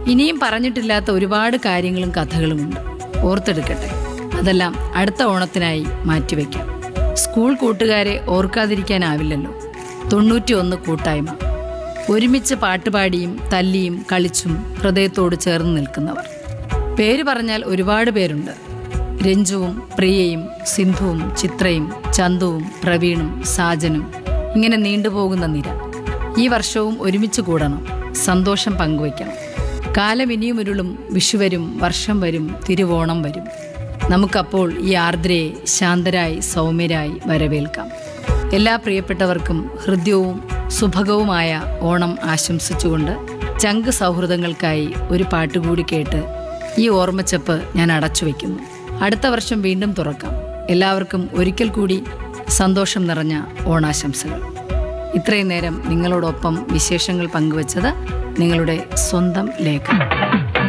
ഇനിയും പറഞ്ഞിട്ടില്ലാത്ത ഒരുപാട് കാര്യങ്ങളും കഥകളുമുണ്ട് ഓർത്തെടുക്കട്ടെ അതെല്ലാം അടുത്ത ഓണത്തിനായി മാറ്റിവെക്കാം സ്കൂൾ കൂട്ടുകാരെ ഓർക്കാതിരിക്കാനാവില്ലല്ലോ തൊണ്ണൂറ്റി ഒന്ന് കൂട്ടായ്മ ഒരുമിച്ച് പാട്ടുപാടിയും തല്ലിയും കളിച്ചും ഹൃദയത്തോട് ചേർന്ന് നിൽക്കുന്നവർ പേര് പറഞ്ഞാൽ ഒരുപാട് പേരുണ്ട് രഞ്ജുവും പ്രിയയും സിന്ധുവും ചിത്രയും ചന്തുവും പ്രവീണും സാജനും ഇങ്ങനെ നീണ്ടുപോകുന്ന നിര ഈ വർഷവും ഒരുമിച്ച് കൂടണം സന്തോഷം പങ്കുവയ്ക്കണം കാലം ഇനിയും ഉരുളും വിഷു വരും വർഷം വരും തിരുവോണം വരും നമുക്കപ്പോൾ ഈ ആർദ്രയെ ശാന്തരായി സൗമ്യരായി വരവേൽക്കാം എല്ലാ പ്രിയപ്പെട്ടവർക്കും ഹൃദ്യവും സുഭഗവുമായ ഓണം ആശംസിച്ചുകൊണ്ട് ചങ്ക് സൗഹൃദങ്ങൾക്കായി ഒരു പാട്ടുകൂടി കേട്ട് ഈ ഓർമ്മച്ചപ്പ് ഞാൻ അടച്ചു വയ്ക്കുന്നു അടുത്ത വർഷം വീണ്ടും തുറക്കാം എല്ലാവർക്കും ഒരിക്കൽ കൂടി സന്തോഷം നിറഞ്ഞ ഓണാശംസകൾ ഇത്രയും നേരം നിങ്ങളോടൊപ്പം വിശേഷങ്ങൾ പങ്കുവച്ചത് നിങ്ങളുടെ സ്വന്തം ലേഖ